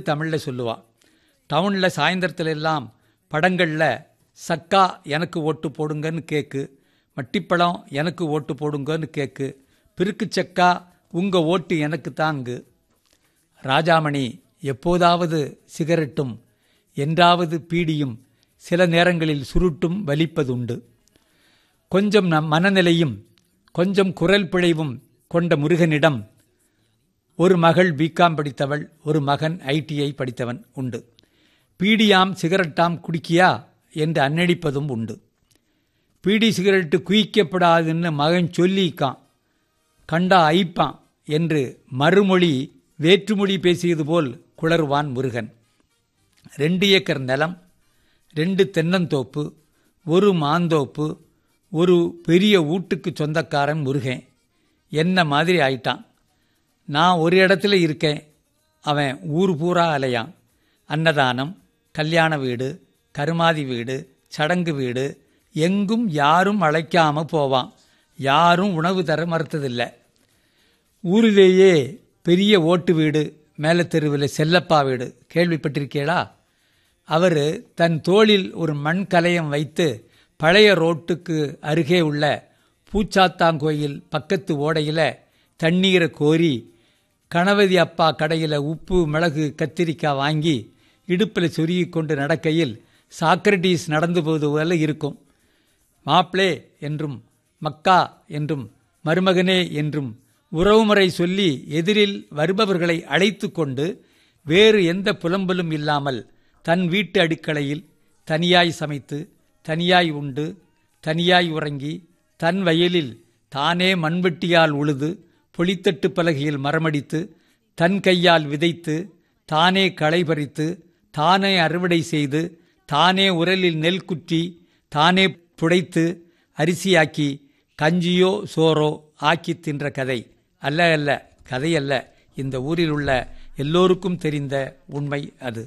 தமிழில் சொல்லுவா டவுனில் சாயந்தரத்துல எல்லாம் படங்களில் சக்கா எனக்கு ஓட்டு போடுங்கன்னு கேக்கு மட்டிப்பழம் எனக்கு ஓட்டு போடுங்கன்னு கேக்கு பிருக்கு சக்கா உங்கள் ஓட்டு எனக்கு தாங்கு ராஜாமணி எப்போதாவது சிகரெட்டும் என்றாவது பீடியும் சில நேரங்களில் சுருட்டும் வலிப்பதுண்டு கொஞ்சம் நம் மனநிலையும் கொஞ்சம் குரல் பிழைவும் கொண்ட முருகனிடம் ஒரு மகள் பிகாம் படித்தவள் ஒரு மகன் ஐடிஐ படித்தவன் உண்டு பீடியாம் சிகரெட்டாம் குடிக்கியா என்று அன்னடிப்பதும் உண்டு பீடி சிகரெட்டு குயிக்கப்படாதுன்னு மகன் சொல்லிக்கான் கண்டா ஐப்பான் என்று மறுமொழி வேற்றுமொழி பேசியது போல் குளறுவான் முருகன் ரெண்டு ஏக்கர் நிலம் ரெண்டு தென்னந்தோப்பு ஒரு மாந்தோப்பு ஒரு பெரிய வீட்டுக்கு சொந்தக்காரன் முருகன் என்ன மாதிரி ஆயிட்டான் நான் ஒரு இடத்துல இருக்கேன் அவன் ஊர் பூரா அலையான் அன்னதானம் கல்யாண வீடு கருமாதி வீடு சடங்கு வீடு எங்கும் யாரும் அழைக்காம போவான் யாரும் உணவு தர மறுத்ததில்லை ஊரிலேயே பெரிய ஓட்டு வீடு மேல தெருவில் செல்லப்பா வீடு கேள்விப்பட்டிருக்கீளா அவர் தன் தோளில் ஒரு மண் கலயம் வைத்து பழைய ரோட்டுக்கு அருகே உள்ள பூச்சாத்தாங்கோயில் பக்கத்து ஓடையில் தண்ணீரை கோரி கணபதி அப்பா கடையில் உப்பு மிளகு கத்திரிக்காய் வாங்கி இடுப்பில் சொருகி கொண்டு நடக்கையில் சாக்ரட்டிஸ் நடந்து போவது போல இருக்கும் மாப்ளே என்றும் மக்கா என்றும் மருமகனே என்றும் உறவுமுறை சொல்லி எதிரில் வருபவர்களை அழைத்து கொண்டு வேறு எந்த புலம்பலும் இல்லாமல் தன் வீட்டு அடுக்களையில் தனியாய் சமைத்து தனியாய் உண்டு தனியாய் உறங்கி தன் வயலில் தானே மண்வெட்டியால் உழுது பொலித்தட்டு பலகையில் மரமடித்து தன் கையால் விதைத்து தானே களை பறித்து தானே அறுவடை செய்து தானே உரலில் நெல் குற்றி தானே புடைத்து அரிசியாக்கி கஞ்சியோ சோறோ ஆக்கி தின்ற கதை அல்ல அல்ல கதை அல்ல இந்த ஊரில் உள்ள எல்லோருக்கும் தெரிந்த உண்மை அது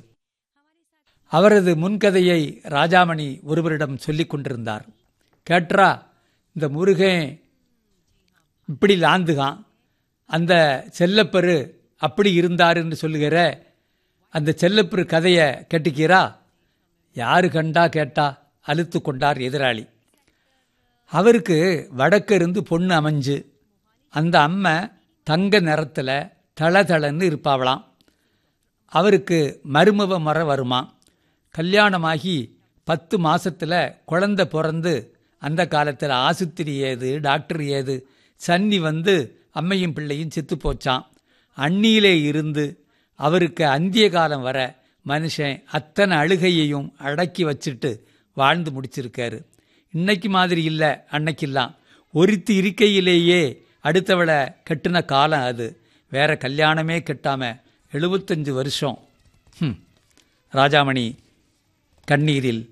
அவரது முன்கதையை ராஜாமணி ஒருவரிடம் சொல்லிக் கொண்டிருந்தார் கேட்ரா இந்த முருகன் இப்படி லாந்துகான் அந்த செல்லப்பரு அப்படி இருந்தார் என்று சொல்லுகிற அந்த செல்லப்பரு கதையை கேட்டுக்கிறா யாரு கண்டா கேட்டா அழுத்து கொண்டார் எதிராளி அவருக்கு வடக்கு இருந்து பொண்ணு அமைஞ்சு அந்த அம்மை தங்க நிறத்தில் தளதளன்னு இருப்பாவளாம் அவருக்கு மருமவ மர வருமா கல்யாணமாகி பத்து மாசத்துல குழந்தை பிறந்து அந்த காலத்தில் ஆசுத்திரி ஏது டாக்டர் ஏது சன்னி வந்து அம்மையும் பிள்ளையும் செத்து போச்சான் அந்நியிலே இருந்து அவருக்கு அந்திய காலம் வர மனுஷன் அத்தனை அழுகையையும் அடக்கி வச்சுட்டு வாழ்ந்து முடிச்சிருக்காரு இன்னைக்கு மாதிரி இல்லை அன்னைக்கெல்லாம் ஒருத்தி இருக்கையிலேயே அடுத்தவளை கட்டின காலம் அது வேற கல்யாணமே கட்டாம எழுபத்தஞ்சு வருஷம் ஹம். ராஜாமணி கண்ணீரில்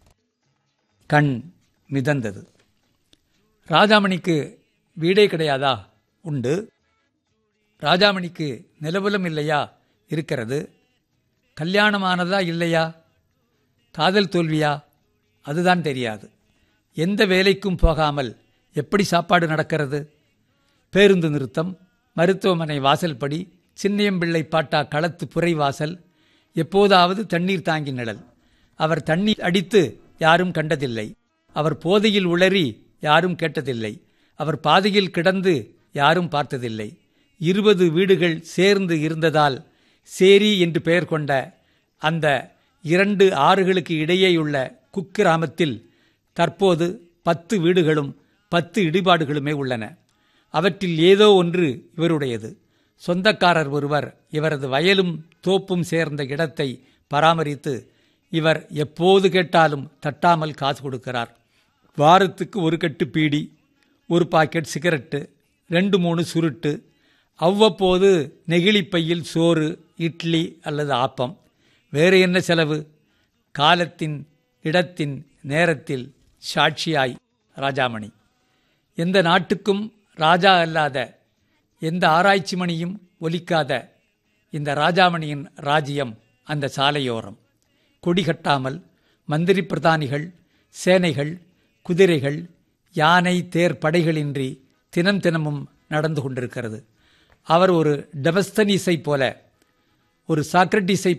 கண் மிதந்தது ராஜாமணிக்கு வீடே கிடையாதா உண்டு ராஜாமணிக்கு நிலவலம் இல்லையா இருக்கிறது கல்யாணமானதா இல்லையா காதல் தோல்வியா அதுதான் தெரியாது எந்த வேலைக்கும் போகாமல் எப்படி சாப்பாடு நடக்கிறது பேருந்து நிறுத்தம் மருத்துவமனை வாசல்படி சின்னியம்பிள்ளை பாட்டா களத்து புரை வாசல் எப்போதாவது தண்ணீர் தாங்கி நிழல் அவர் தண்ணீர் அடித்து யாரும் கண்டதில்லை அவர் போதையில் உளறி யாரும் கேட்டதில்லை அவர் பாதையில் கிடந்து யாரும் பார்த்ததில்லை இருபது வீடுகள் சேர்ந்து இருந்ததால் சேரி என்று பெயர் கொண்ட அந்த இரண்டு ஆறுகளுக்கு இடையேயுள்ள குக்கிராமத்தில் தற்போது பத்து வீடுகளும் பத்து இடிபாடுகளுமே உள்ளன அவற்றில் ஏதோ ஒன்று இவருடையது சொந்தக்காரர் ஒருவர் இவரது வயலும் தோப்பும் சேர்ந்த இடத்தை பராமரித்து இவர் எப்போது கேட்டாலும் தட்டாமல் காசு கொடுக்கிறார் வாரத்துக்கு ஒரு கட்டு பீடி ஒரு பாக்கெட் சிகரெட்டு ரெண்டு மூணு சுருட்டு அவ்வப்போது நெகிழிப்பையில் சோறு இட்லி அல்லது ஆப்பம் வேறு என்ன செலவு காலத்தின் இடத்தின் நேரத்தில் சாட்சியாய் ராஜாமணி எந்த நாட்டுக்கும் ராஜா அல்லாத எந்த ஆராய்ச்சி மணியும் ஒலிக்காத இந்த ராஜாமணியின் ராஜ்யம் அந்த சாலையோரம் கொடி கட்டாமல் மந்திரி பிரதானிகள் சேனைகள் குதிரைகள் யானை தேர் படைகளின்றி தினம் தினமும் நடந்து கொண்டிருக்கிறது அவர் ஒரு டெமஸ்தனீஸை போல ஒரு சாக்ரட்டிஸை